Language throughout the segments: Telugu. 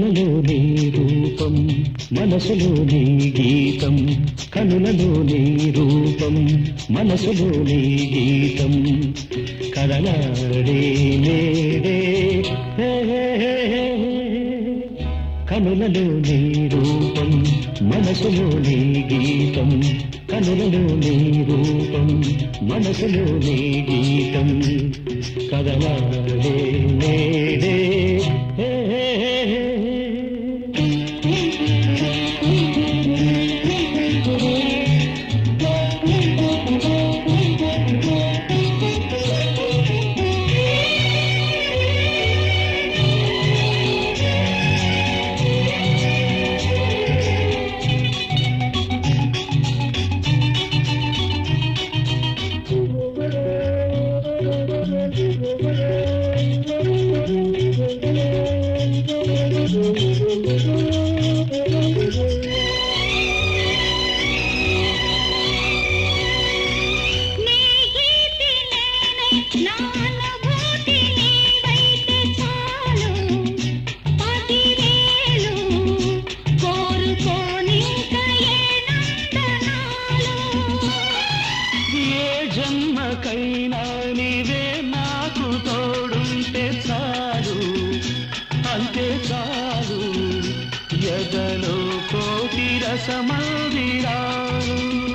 కనులలో నీ రూపం మనసులో నీ గీతం కనులలో నీ రూపం మనసులో నీ గీతం కదలాడే నేడే హే హే హే హే. కనులలో నీ రూపం మనసులో నీ గీతం కనులలో నీ రూపం మనసులో నీ గీతం కదలాడే నేడే హే హే హే హే. నీ గీతి నేనై నా అనుభూతి నీవైతే చాలు పదివేలు కోరుకోనింక ఏ నందనాలు ఏ జన్మకైనా నీవే నాకు తోడుంటే చాలు అంతే చాలు ఎదలో కోటి రసమందిరాలు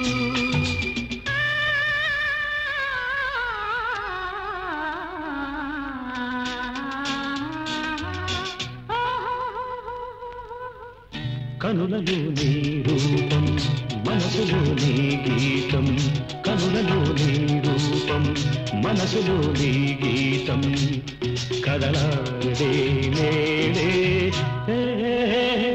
కనులలో నీ రూపం మనసులో నీ గీతం కనులలో నీ రూపం మనసులో నీ గీతం కదలాడే నేడే హే హే హే.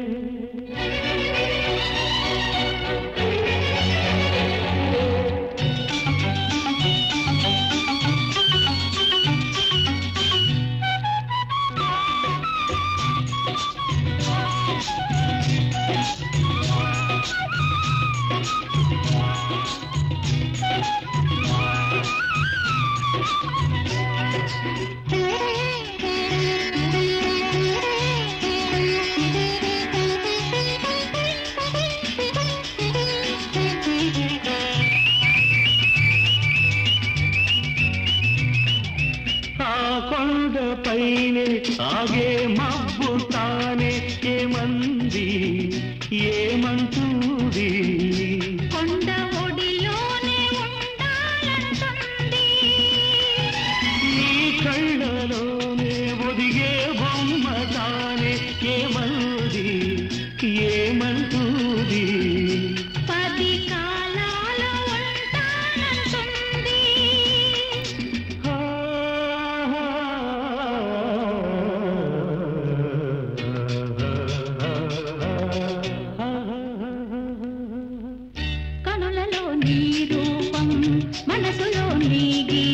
ఆ కొండపైనే ఆగే మబ్బు తానే ఏమంది ఏమంటుంది కొండ ఒడిలోనే ఉండాలంటుంది నీ కళ్ళలోనే ఒదిగే బొమ్మ తానే ఏమంది ఏమంటుంది పది కాలాలు ఉంటానంటుంది కనులలో నీ రూపం మనసులో నీ గీతం